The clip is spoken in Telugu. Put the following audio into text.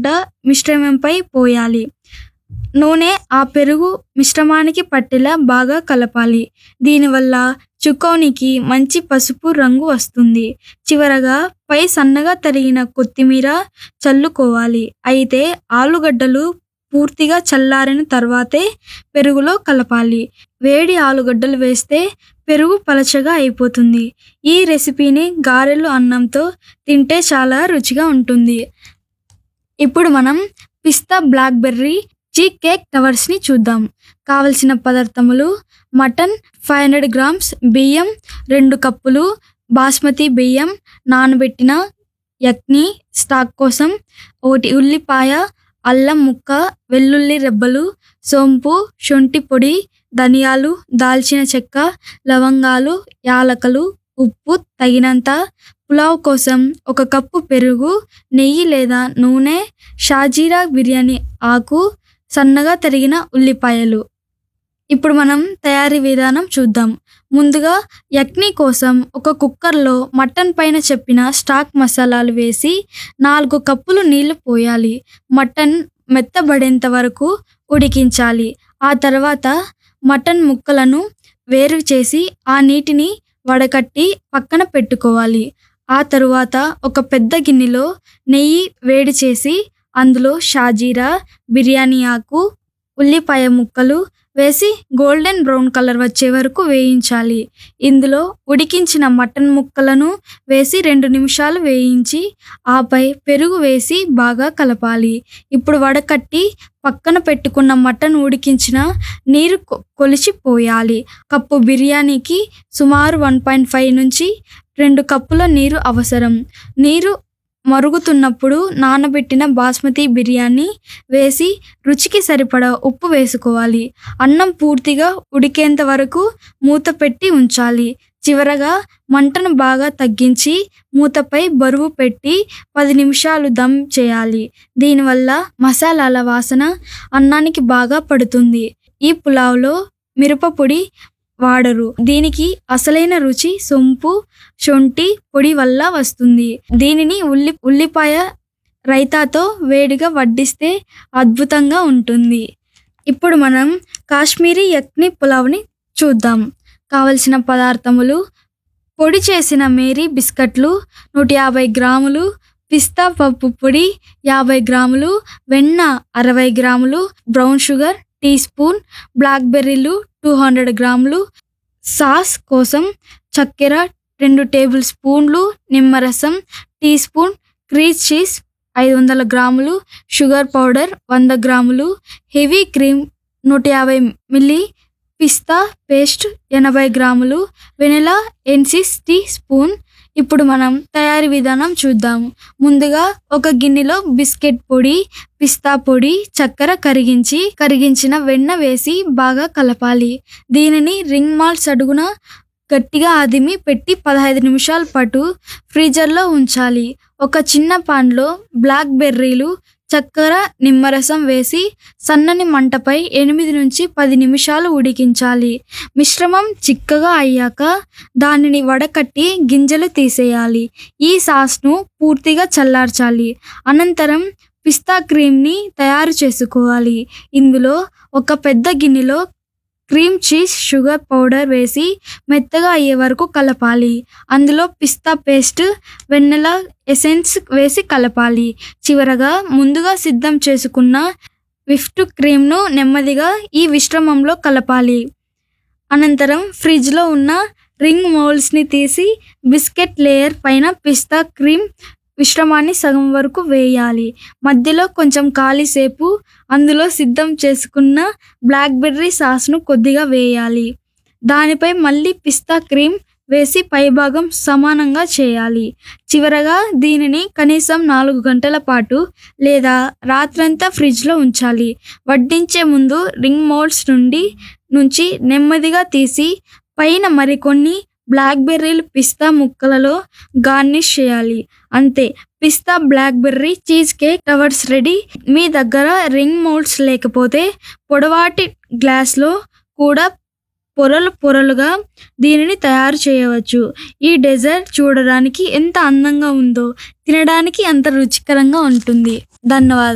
ఆలుగడ్డ మిశ్రమంపై పోయాలి నూనె ఆ పెరుగు మిశ్రమానికి పట్టేలా బాగా కలపాలి దీనివల్ల చుకోనికి మంచి పసుపు రంగు వస్తుంది చివరగా పై సన్నగా తరిగిన కొత్తిమీర చల్లుకోవాలి అయితే ఆలుగడ్డలు పూర్తిగా చల్లారిన తర్వాతే పెరుగులో కలపాలి వేడి ఆలుగడ్డలు వేస్తే పెరుగు పలచగా అయిపోతుంది ఈ రెసిపీని గారెలు అన్నంతో తింటే చాలా రుచిగా ఉంటుంది ఇప్పుడు మనం pista blackberry cheese cake టవర్స్ని చూద్దాం కావలసిన పదార్థములు మటన్ ఫైవ్ హండ్రెడ్ గ్రామ్స్ బియ్యం రెండు కప్పులు బాస్మతి బియ్యం నానబెట్టిన యక్ని స్టాక్ కోసం ఒకటి ఉల్లిపాయ అల్లం ముక్క వెల్లుల్లి రెబ్బలు సోంపు శొంఠి పొడి ధనియాలు దాల్చిన చెక్క లవంగాలు యాలకలు ఉప్పు తగినంత పులావ్ కోసం ఒక కప్పు పెరుగు నెయ్యి లేదా నూనె షాజీరా బిర్యానీ ఆకు సన్నగా తరిగిన ఉల్లిపాయలు ఇప్పుడు మనం తయారీ విధానం చూద్దాం ముందుగా యక్ని కోసం ఒక కుక్కర్లో మటన్ పైన చెప్పిన స్టాక్ మసాలాలు వేసి నాలుగు కప్పులు నీళ్లు పోయాలి మటన్ మెత్తబడేంత వరకు ఉడికించాలి ఆ తర్వాత మటన్ ముక్కలను వేరు చేసి ఆ నీటిని వడకట్టి పక్కన పెట్టుకోవాలి ఆ తరువాత ఒక పెద్ద గిన్నెలో నెయ్యి వేడి చేసి అందులో షాజీరా బిర్యానీ ఆకు ఉల్లిపాయ ముక్కలు వేసి గోల్డెన్ బ్రౌన్ కలర్ వచ్చే వరకు వేయించాలి ఇందులో ఉడికించిన మటన్ ముక్కలను వేసి రెండు నిమిషాలు వేయించి ఆపై పెరుగు వేసి బాగా కలపాలి ఇప్పుడు వడకట్టి పక్కన పెట్టుకున్న మటన్ ఉడికించిన నీరు కొ- కొలిచి పోయాలి కప్పు బిర్యానీకి సుమారు వన్ పాయింట్ ఫైవ్ నుంచి రెండు కప్పుల నీరు అవసరం నీరు మరుగుతున్నప్పుడు నానబెట్టిన బాస్మతి బిర్యానీ వేసి రుచికి సరిపడా ఉప్పు వేసుకోవాలి అన్నం పూర్తిగా ఉడికేంత వరకు మూత పెట్టి ఉంచాలి చివరగా మంటను బాగా తగ్గించి మూతపై బరువు పెట్టి పది నిమిషాలు దమ్ చేయాలి దీనివల్ల మసాలాల వాసన అన్నానికి బాగా పడుతుంది ఈ పులావ్లో మిరపపొడి వాడరు దీనికి అసలైన రుచి సొంపు శొంఠి పొడి వల్ల వస్తుంది దీనిని ఉల్లి ఉల్లిపాయ రైతాతో వేడిగా వడ్డిస్తే అద్భుతంగా ఉంటుంది ఇప్పుడు మనం కాశ్మీరీ యక్ని పులావ్ని చూద్దాం కావలసిన పదార్థములు పొడి చేసిన మేరీ బిస్కట్లు నూట యాభై గ్రాములు పిస్తా పప్పు పొడి యాభై గ్రాములు వెన్న అరవై గ్రాములు brown sugar teaspoon black బెర్రీలు టూ హండ్రెడ్ గ్రాములు సాస్ కోసం చక్కెర రెండు టేబుల్ స్పూన్లు నిమ్మరసం టీ స్పూన్ క్రీజ్ చీజ్ ఐదు వందల గ్రాములు షుగర్ పౌడర్ వంద గ్రాములు హెవీ క్రీమ్ నూట యాభై మిల్లీ పిస్తా పేస్ట్ ఎనభై గ్రాములు వెనిలా ఎన్సిస్ టీ స్పూన్ ఇప్పుడు మనం తయారీ విధానం చూద్దాము ముందుగా ఒక గిన్నెలో బిస్కెట్ పొడి పిస్తా పొడి చక్కెర కరిగించి కరిగించిన వెన్న వేసి బాగా కలపాలి దీనిని రింగ్ మాల్స్ అడుగున గట్టిగా అదిమి పెట్టి పదహైదు నిమిషాల పాటు ఫ్రీజర్లో ఉంచాలి ఒక చిన్న పాన్లో బ్లాక్ బెర్రీలు చక్కెర నిమ్మరసం వేసి సన్నని మంటపై ఎనిమిది నుంచి పది నిమిషాలు ఉడికించాలి మిశ్రమం చిక్కగా అయ్యాక దానిని వడకట్టి గింజలు తీసేయాలి ఈ సాస్ను పూర్తిగా చల్లార్చాలి అనంతరం పిస్తా క్రీమ్ని తయారు చేసుకోవాలి ఇందులో ఒక పెద్ద గిన్నెలో క్రీమ్ చీజ్ షుగర్ పౌడర్ వేసి మెత్తగా అయ్యే వరకు కలపాలి అందులో పిస్తా పేస్ట్ వెన్నెల ఎసెన్స్ వేసి కలపాలి చివరగా ముందుగా సిద్ధం చేసుకున్న విఫ్ట్ క్రీమ్ను నెమ్మదిగా ఈ మిశ్రమంలో కలపాలి అనంతరం ఫ్రిడ్జ్లో ఉన్న రింగ్ మౌల్స్ని తీసి బిస్కెట్ లేయర్ పైన పిస్తా క్రీమ్ మిశ్రమాన్ని సగం వరకు వేయాలి మధ్యలో కొంచెం ఖాళీసేపు అందులో సిద్ధం చేసుకున్న బ్లాక్బెర్రీ సాస్ను కొద్దిగా వేయాలి దానిపై మళ్ళీ పిస్తా క్రీమ్ వేసి పైభాగం సమానంగా చేయాలి చివరగా దీనిని కనీసం నాలుగు గంటల పాటు లేదా రాత్రంతా ఫ్రిడ్జ్లో ఉంచాలి వడ్డించే ముందు రింగ్ మోల్డ్స్ నుండి నుంచి నెమ్మదిగా తీసి పైన మరికొన్ని బ్లాక్బెర్రీలు పిస్తా ముక్కలలో గార్నిష్ చేయాలి అంతే pista blackberry cheese cake towers ready మీ దగ్గర రింగ్ మోల్డ్స్ లేకపోతే పొడవాటి గ్లాస్లో కూడా పొరలు పొరలుగా దీనిని తయారు చేయవచ్చు ఈ డెజర్ట్ చూడడానికి ఎంత అందంగా ఉందో తినడానికి అంత రుచికరంగా ఉంటుంది ధన్యవాదాలు